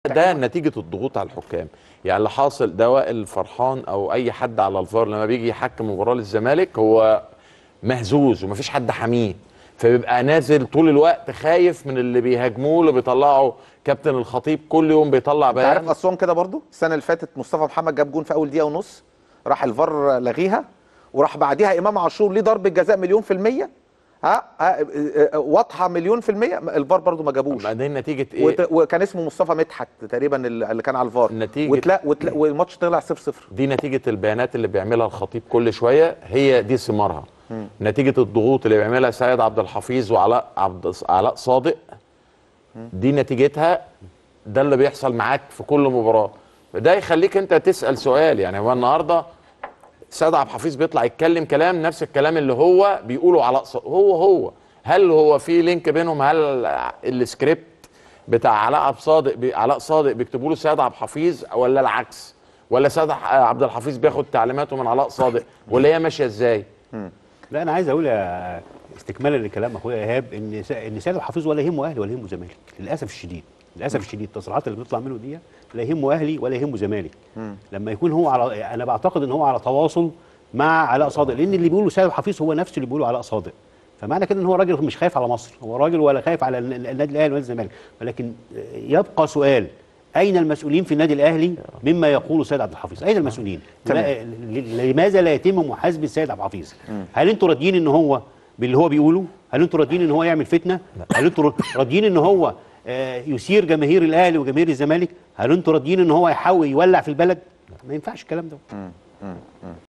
ده نتيجه الضغوط على الحكام يعني اللي حاصل ده وائل فرحان او اي حد على الفار لما بيجي يحكم مباراه للزمالك هو مهزوز ومفيش حد حاميه فبيبقى نازل طول الوقت خايف من اللي بيهاجموه اللي بيطلعوا كابتن الخطيب كل يوم بيطلع انت عارف بيان اسوان كده برضو السنه اللي فاتت مصطفى محمد جاب جون في اول دقيقه ونص راح الفار لغيها وراح بعديها امام عاشور ليه ضربه جزاء مليون في الميه ها, ها اه، اه، واضحه مليون في الميه الفار برضو ما جابوش بعدين نتيجه ايه وت- وكان اسمه مصطفى مدحت تقريبا اللي اللي كان على الفار نتيجة- وتلا وتلا والماتش طلع 0 0 دي نتيجة البيانات اللي بيعملها الخطيب كل شوية هي دي ثمارها نتيجة الضغوط اللي بيعملها سيد عبد الحفيظ وعلاء عبد علاء صادق دي نتيجتها ده اللي بيحصل معاك في كل مباراة ده يخليك انت تسأل سؤال يعني هو النهارده سيد عبد الحفيظ بيطلع يتكلم كلام نفس الكلام اللي هو بيقوله علاء صادق هو هو هل هو في لينك بينهم هل السكريبت بتاع علاء عبد صادق بي علاء صادق بيكتبوا له سيد عبد الحفيظ ولا العكس ولا سيد عبد الحفيظ بياخد تعليماته من علاء صادق ولا هي ماشيه ازاي لا انا عايز اقول يا- استكمالا لكلام اخويا ايهاب ان س- ان سيد الحفيظ ولا يهمه اهلي ولا يهمه زمالك للاسف الشديد للاسف الشديد التصريحات اللي بتطلع منه دي لا يهمه اهلي ولا يهمه زمالك لما يكون هو على انا بعتقد ان هو على تواصل مع علاء صادق لان اللي بيقوله سيد الحفيظ هو نفسه اللي بيقوله علاء صادق فمعنى كده ان هو راجل مش خايف على مصر هو راجل ولا خايف على ال- ال- النادي الاهلي ولا الزمالك ولكن يبقى سؤال اين المسؤولين في النادي الاهلي مما يقوله سيد عبد الحفيظ اين المسؤولين تمام. لا- ل- لماذا لا يتم محاسبه السيد عبد الحفيظ هل انتوا راضيين ان هو باللي هو بيقوله هل انتوا راضيين ان هو يعمل فتنه هل انتوا راضيين ان هو آه، يثير جماهير الاهلي وجماهير الزمالك هل انتوا راضيين ان هو يحاول يولع في البلد ما ينفعش الكلام ده